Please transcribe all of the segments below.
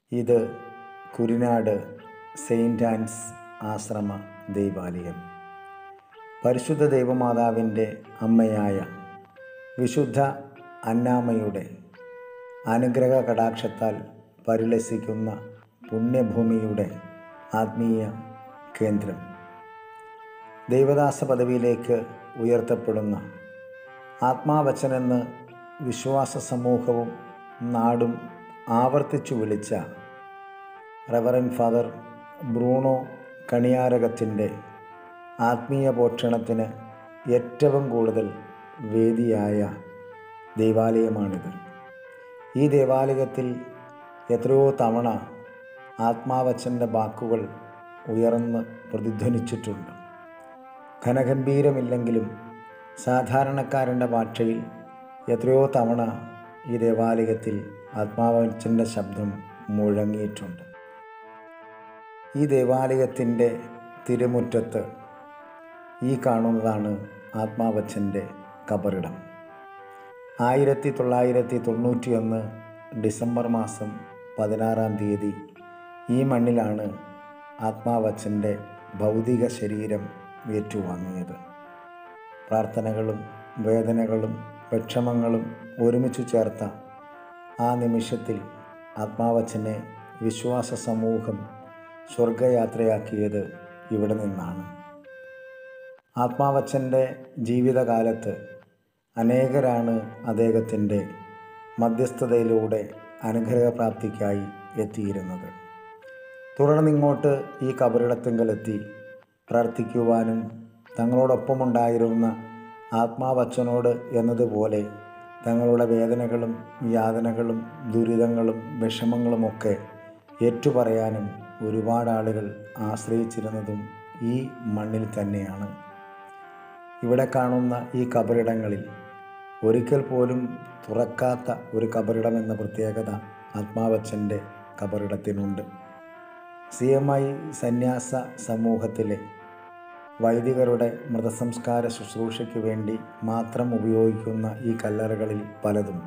ഇത് കുരിനാട് സെയിൻറ്റ് ആൻസ് ആശ്രമ ദൈവാലയം പരിശുദ്ധ ദൈവമാതാവിൻ്റെ അമ്മയായ വിശുദ്ധ അന്നാമയുടെ അനുഗ്രഹ കടാക്ഷത്താൽ പരിലസിക്കുന്ന പുണ്യഭൂമിയുടെ ആത്മീയ കേന്ദ്രം ദൈവദാസ പദവിയിലേക്ക് ഉയർത്തപ്പെടുന്ന ആത്മാവച്ചനെന്ന് വിശ്വാസ സമൂഹവും നാടും ആവർത്തിച്ചു വിളിച്ച റവറൻ ഫാദർ ബ്രൂണോ കണിയാരകത്തിൻ്റെ ആത്മീയ പോഷണത്തിന് ഏറ്റവും കൂടുതൽ വേദിയായ ദൈവാലയമാണിത് ഈ ദേവാലയത്തിൽ എത്രയോ തവണ ആത്മാവച്ചൻ്റെ വാക്കുകൾ ഉയർന്ന് പ്രതിധ്വനിച്ചിട്ടുണ്ട് ഘനഗംഭീരമില്ലെങ്കിലും സാധാരണക്കാരൻ്റെ ഭാഷയിൽ എത്രയോ തവണ ഈ ദേവാലയത്തിൽ ആത്മാവച്ചൻ്റെ ശബ്ദം മുഴങ്ങിയിട്ടുണ്ട് ഈ ദേവാലയത്തിൻ്റെ തിരുമുറ്റത്ത് ഈ കാണുന്നതാണ് ആത്മാവച്ചൻ്റെ കബറിടം ആയിരത്തി തൊള്ളായിരത്തി തൊണ്ണൂറ്റിയൊന്ന് ഡിസംബർ മാസം പതിനാറാം തീയതി ഈ മണ്ണിലാണ് ആത്മാവച്ചൻ്റെ ഭൗതിക ശരീരം ഏറ്റുവാങ്ങിയത് പ്രാർത്ഥനകളും വേദനകളും വിഷമങ്ങളും ഒരുമിച്ച് ചേർത്ത ആ നിമിഷത്തിൽ ആത്മാവച്ചനെ വിശ്വാസ സമൂഹം സ്വർഗയാത്രയാക്കിയത് ഇവിടെ നിന്നാണ് ആത്മാവച്ചൻ്റെ ജീവിതകാലത്ത് അനേകരാണ് അദ്ദേഹത്തിൻ്റെ മധ്യസ്ഥതയിലൂടെ അനുഗ്രഹപ്രാപ്തിക്കായി എത്തിയിരുന്നത് തുടർന്നിങ്ങോട്ട് ഈ കബറിടത്തിങ്കലെത്തി പ്രാർത്ഥിക്കുവാനും തങ്ങളോടൊപ്പമുണ്ടായിരുന്ന ആത്മാവച്ചനോട് എന്നതുപോലെ തങ്ങളുടെ വേദനകളും യാതനകളും ദുരിതങ്ങളും വിഷമങ്ങളുമൊക്കെ ഏറ്റുപറയാനും ഒരുപാട് ആളുകൾ ആശ്രയിച്ചിരുന്നതും ഈ മണ്ണിൽ തന്നെയാണ് ഇവിടെ കാണുന്ന ഈ കബറിടങ്ങളിൽ ഒരിക്കൽ പോലും തുറക്കാത്ത ഒരു കബറിടം എന്ന പ്രത്യേകത ആത്മാവച്ചൻ്റെ കബറിടത്തിനുണ്ട് സി എം ഐ സന്യാസ സമൂഹത്തിലെ വൈദികരുടെ മൃതസംസ്കാര ശുശ്രൂഷയ്ക്ക് വേണ്ടി മാത്രം ഉപയോഗിക്കുന്ന ഈ കല്ലറകളിൽ പലതും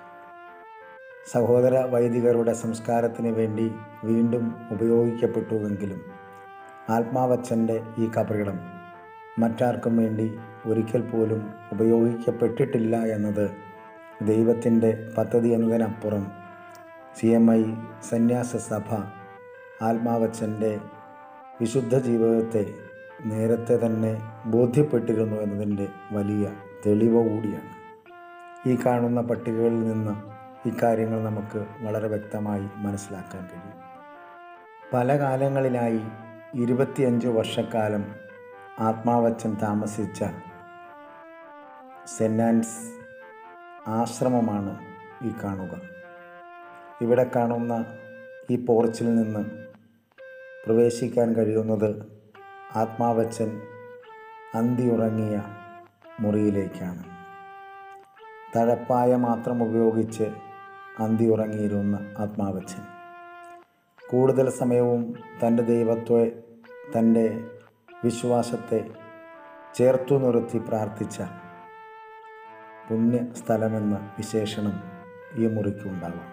സഹോദര വൈദികരുടെ സംസ്കാരത്തിന് വേണ്ടി വീണ്ടും ഉപയോഗിക്കപ്പെട്ടുവെങ്കിലും ആത്മാവച്ചൻ്റെ ഈ കബറിടം മറ്റാർക്കും വേണ്ടി ഒരിക്കൽ പോലും ഉപയോഗിക്കപ്പെട്ടിട്ടില്ല എന്നത് ദൈവത്തിൻ്റെ പദ്ധതി എന്നതിനപ്പുറം സി എം ഐ സന്യാസ സഭ ആത്മാവച്ചൻ്റെ വിശുദ്ധ ജീവിതത്തെ നേരത്തെ തന്നെ ബോധ്യപ്പെട്ടിരുന്നു എന്നതിൻ്റെ വലിയ തെളിവ് കൂടിയാണ് ഈ കാണുന്ന പട്ടികകളിൽ നിന്ന് ഇക്കാര്യങ്ങൾ നമുക്ക് വളരെ വ്യക്തമായി മനസ്സിലാക്കാൻ കഴിയും പല കാലങ്ങളിലായി ഇരുപത്തിയഞ്ച് വർഷക്കാലം ആത്മാവച്ചൻ താമസിച്ച സെന്നാൻസ് ആശ്രമമാണ് ഈ കാണുക ഇവിടെ കാണുന്ന ഈ പോർച്ചിൽ നിന്ന് പ്രവേശിക്കാൻ കഴിയുന്നത് ആത്മാവച്ചൻ അന്തിയുറങ്ങിയ മുറിയിലേക്കാണ് തഴപ്പായ മാത്രം ഉപയോഗിച്ച് അന്തിയുറങ്ങിയിരുന്ന ആത്മാവച്ചൻ കൂടുതൽ സമയവും തൻ്റെ ദൈവത്തെ തൻ്റെ വിശ്വാസത്തെ ചേർത്തു നിർത്തി പ്രാർത്ഥിച്ച പുണ്യ സ്ഥലമെന്ന വിശേഷണം ഈ മുറിക്കുണ്ടാവാം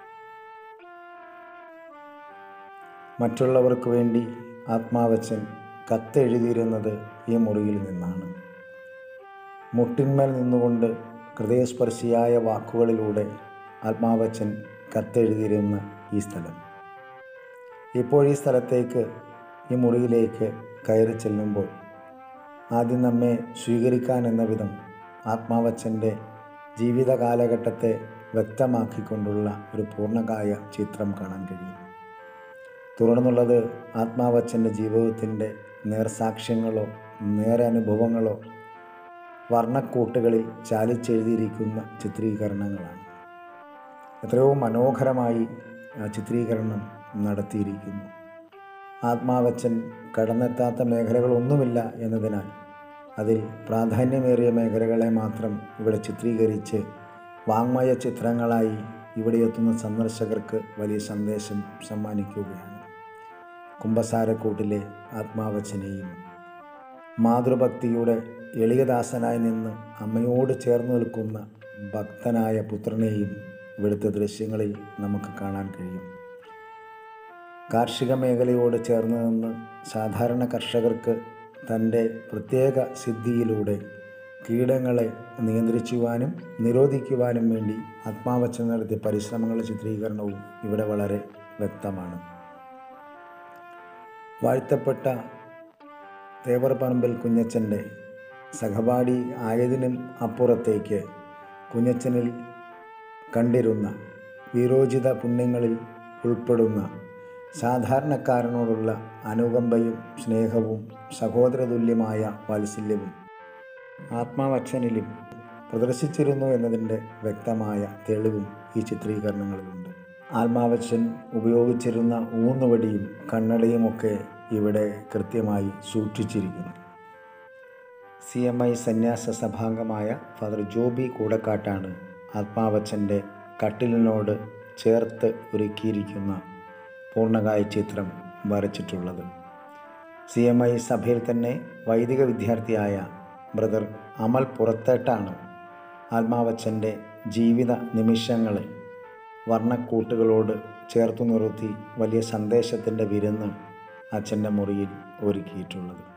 മറ്റുള്ളവർക്ക് വേണ്ടി ആത്മാവച്ചൻ കത്തെഴുതിയിരുന്നത് ഈ മുറിയിൽ നിന്നാണ് മുട്ടിന്മേൽ നിന്നുകൊണ്ട് ഹൃദയസ്പർശിയായ വാക്കുകളിലൂടെ ആത്മാവച്ചൻ കത്തെഴുതിയിരുന്ന ഈ സ്ഥലം ഇപ്പോൾ ഈ സ്ഥലത്തേക്ക് ഈ മുറിയിലേക്ക് കയറി ചെല്ലുമ്പോൾ ആദ്യം നമ്മെ സ്വീകരിക്കാൻ എന്ന വിധം ആത്മാവച്ചൻ്റെ ജീവിത കാലഘട്ടത്തെ വ്യക്തമാക്കിക്കൊണ്ടുള്ള ഒരു പൂർണ്ണകായ ചിത്രം കാണാൻ കഴിയും തുടർന്നുള്ളത് ആത്മാവച്ചൻ്റെ ജീവിതത്തിൻ്റെ നേർസാക്ഷ്യങ്ങളോ നേരനുഭവങ്ങളോ വർണ്ണക്കൂട്ടുകളിൽ ചാലിച്ചെഴുതിയിരിക്കുന്ന ചിത്രീകരണങ്ങളാണ് എത്രയോ മനോഹരമായി ആ ചിത്രീകരണം നടത്തിയിരിക്കുന്നു ആത്മാവച്ചൻ കടന്നെത്താത്ത മേഖലകളൊന്നുമില്ല എന്നതിനാൽ അതിൽ പ്രാധാന്യമേറിയ മേഖലകളെ മാത്രം ഇവിടെ ചിത്രീകരിച്ച് വാങ്മയ ചിത്രങ്ങളായി ഇവിടെ എത്തുന്ന സന്ദർശകർക്ക് വലിയ സന്ദേശം സമ്മാനിക്കുകയാണ് കുംഭസാരക്കൂട്ടിലെ ആത്മാവച്ചനെയും മാതൃഭക്തിയുടെ എളിയദാസനായി നിന്ന് അമ്മയോട് ചേർന്ന് നിൽക്കുന്ന ഭക്തനായ പുത്രനെയും ഇവിടുത്തെ ദൃശ്യങ്ങളിൽ നമുക്ക് കാണാൻ കഴിയും കാർഷിക മേഖലയോട് ചേർന്ന് നിന്ന് സാധാരണ കർഷകർക്ക് തൻ്റെ പ്രത്യേക സിദ്ധിയിലൂടെ കീടങ്ങളെ നിയന്ത്രിക്കുവാനും നിരോധിക്കുവാനും വേണ്ടി ആത്മാവച്ചൻ നടത്തിയ പരിശ്രമങ്ങളുടെ ചിത്രീകരണവും ഇവിടെ വളരെ വ്യക്തമാണ് വാഴ്ത്തപ്പെട്ട തേവർപറമ്പിൽ കുഞ്ഞച്ചൻ്റെ സഹപാഠി ആയതിനും അപ്പുറത്തേക്ക് കുഞ്ഞച്ചനിൽ കണ്ടിരുന്ന വീരോചിത പുണ്യങ്ങളിൽ ഉൾപ്പെടുന്ന സാധാരണക്കാരനോടുള്ള അനുകമ്പയും സ്നേഹവും സഹോദരതുല്യമായ വാത്സല്യവും ആത്മാവച്ചനിലും പ്രദർശിച്ചിരുന്നു എന്നതിൻ്റെ വ്യക്തമായ തെളിവും ഈ ചിത്രീകരണങ്ങളിലുണ്ട് ആത്മാവച്ചൻ ഉപയോഗിച്ചിരുന്ന ഊന്നുവടിയും കണ്ണടയുമൊക്കെ ഇവിടെ കൃത്യമായി സൂക്ഷിച്ചിരിക്കുന്നു സി എം ഐ സന്യാസ സഭാംഗമായ ഫാദർ ജോബി കൂടക്കാട്ടാണ് ആത്മാവച്ചൻ്റെ കട്ടിലിനോട് ചേർത്ത് ഒരുക്കിയിരിക്കുന്ന പൂർണ്ണകായ ചിത്രം വരച്ചിട്ടുള്ളത് സി എം ഐ സഭയിൽ തന്നെ വൈദിക വിദ്യാർത്ഥിയായ ബ്രദർ അമൽ പുറത്തേട്ടാണ് ആത്മാവച്ചൻ്റെ ജീവിത നിമിഷങ്ങളെ വർണ്ണക്കൂട്ടുകളോട് ചേർത്തു നിർത്തി വലിയ സന്ദേശത്തിൻ്റെ വിരുന്ന് അച്ഛൻ്റെ മുറിയിൽ ഒരുക്കിയിട്ടുള്ളത്